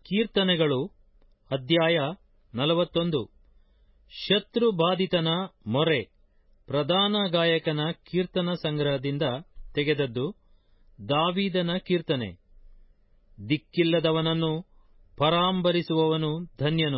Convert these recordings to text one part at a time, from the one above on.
ಕೀರ್ತನೆಗಳು ಅಧ್ಯಾಯ ನಲವತ್ತೊಂದು ಶತ್ರು ಬಾಧಿತನ ಮೊರೆ ಪ್ರಧಾನ ಗಾಯಕನ ಕೀರ್ತನ ಸಂಗ್ರಹದಿಂದ ತೆಗೆದದ್ದು ದಾವೀದನ ಕೀರ್ತನೆ ದಿಕ್ಕಿಲ್ಲದವನನ್ನು ಪರಾಂಬರಿಸುವವನು ಧನ್ಯನು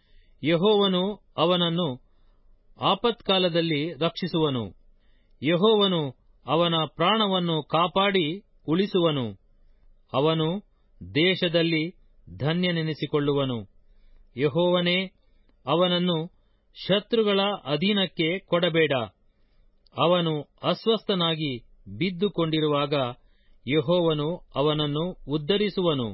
ಯಹೋವನು ಅವನನ್ನು ಆಪತ್ಕಾಲದಲ್ಲಿ ರಕ್ಷಿಸುವನು ಯಹೋವನು ಅವನ ಪ್ರಾಣವನ್ನು ಕಾಪಾಡಿ ಉಳಿಸುವನು ಅವನು ದೇಶದಲ್ಲಿ ಧನ್ಯನೆನಿಸಿಕೊಳ್ಳುವನು ಯಹೋವನೇ ಅವನನ್ನು ಶತ್ರುಗಳ ಅಧೀನಕ್ಕೆ ಕೊಡಬೇಡ ಅವನು ಅಸ್ವಸ್ಥನಾಗಿ ಬಿದ್ದುಕೊಂಡಿರುವಾಗ ಯಹೋವನು ಅವನನ್ನು ಉದ್ಧರಿಸುವನು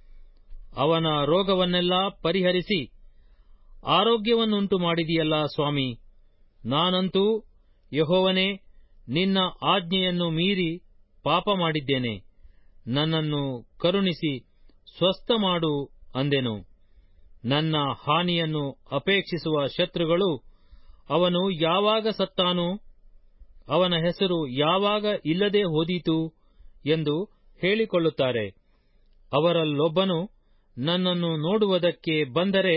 ಅವನ ರೋಗವನ್ನೆಲ್ಲ ಪರಿಹರಿಸಿ ಆರೋಗ್ಯವನ್ನುಂಟು ಮಾಡಿದೆಯಲ್ಲ ಸ್ವಾಮಿ ನಾನಂತೂ ಯಹೋವನೇ ನಿನ್ನ ಆಜ್ಞೆಯನ್ನು ಮೀರಿ ಪಾಪ ಮಾಡಿದ್ದೇನೆ ನನ್ನನ್ನು ಕರುಣಿಸಿ ಸ್ವಸ್ಥ ಮಾಡು ಅಂದೆನು ನನ್ನ ಹಾನಿಯನ್ನು ಅಪೇಕ್ಷಿಸುವ ಶತ್ರುಗಳು ಅವನು ಯಾವಾಗ ಸತ್ತಾನು ಅವನ ಹೆಸರು ಯಾವಾಗ ಇಲ್ಲದೆ ಹೋದೀತು ಎಂದು ಹೇಳಿಕೊಳ್ಳುತ್ತಾರೆ ಅವರಲ್ಲೊಬ್ಬನು ನನ್ನನ್ನು ನೋಡುವುದಕ್ಕೆ ಬಂದರೆ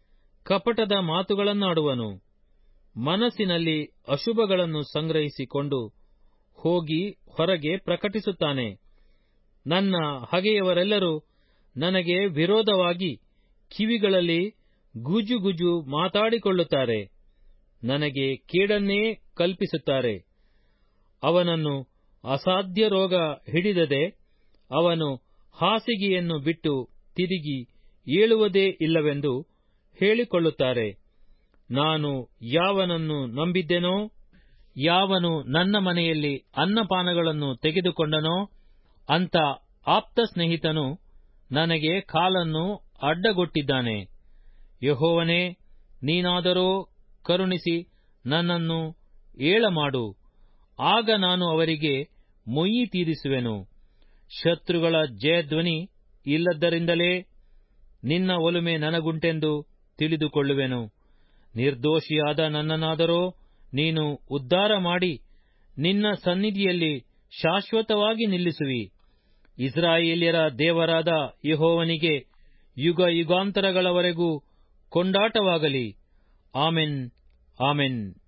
ಕಪಟದ ಮಾತುಗಳನ್ನಾಡುವನು ಮನಸ್ಸಿನಲ್ಲಿ ಅಶುಭಗಳನ್ನು ಸಂಗ್ರಹಿಸಿಕೊಂಡು ಹೋಗಿ ಹೊರಗೆ ಪ್ರಕಟಿಸುತ್ತಾನೆ ನನ್ನ ಹಗೆಯವರೆಲ್ಲರೂ ನನಗೆ ವಿರೋಧವಾಗಿ ಕಿವಿಗಳಲ್ಲಿ ಗುಜುಗುಜು ಮಾತಾಡಿಕೊಳ್ಳುತ್ತಾರೆ ನನಗೆ ಕೇಡನ್ನೇ ಕಲ್ಪಿಸುತ್ತಾರೆ ಅವನನ್ನು ಅಸಾಧ್ಯ ರೋಗ ಹಿಡಿದದೆ ಅವನು ಹಾಸಿಗೆಯನ್ನು ಬಿಟ್ಟು ತಿರುಗಿ ಏಳುವುದೇ ಇಲ್ಲವೆಂದು ಹೇಳಿಕೊಳ್ಳುತ್ತಾರೆ ನಾನು ಯಾವನನ್ನು ನಂಬಿದ್ದೆನೋ ಯಾವನು ನನ್ನ ಮನೆಯಲ್ಲಿ ಅನ್ನಪಾನಗಳನ್ನು ತೆಗೆದುಕೊಂಡನೋ ಅಂತ ಆಪ್ತ ಸ್ನೇಹಿತನು ನನಗೆ ಕಾಲನ್ನು ಅಡ್ಡಗೊಟ್ಟಿದ್ದಾನೆ ಯಹೋವನೇ ನೀನಾದರೋ ಕರುಣಿಸಿ ನನ್ನನ್ನು ಏಳಮಾಡು ಆಗ ನಾನು ಅವರಿಗೆ ಮೊಯ್ಯಿ ತೀರಿಸುವೆನು ಶತ್ರುಗಳ ಜಯಧ್ವನಿ ಇಲ್ಲದ್ದರಿಂದಲೇ ನಿನ್ನ ಒಲುಮೆ ನನಗುಂಟೆಂದು ತಿಳಿದುಕೊಳ್ಳುವೆನು ನಿರ್ದೋಷಿಯಾದ ನನ್ನನ್ನಾದರೋ ನೀನು ಉದ್ಧಾರ ಮಾಡಿ ನಿನ್ನ ಸನ್ನಿಧಿಯಲ್ಲಿ ಶಾಶ್ವತವಾಗಿ ನಿಲ್ಲಿಸುವಿ ಇಸ್ರಾಯೇಲ್ಯರ ದೇವರಾದ ಯಹೋವನಿಗೆ ಯುಗ ಯುಗಾಂತರಗಳವರೆಗೂ ಕೊಂಡಾಟವಾಗಲಿ ಆಮೆನ್ ಆಮೆನ್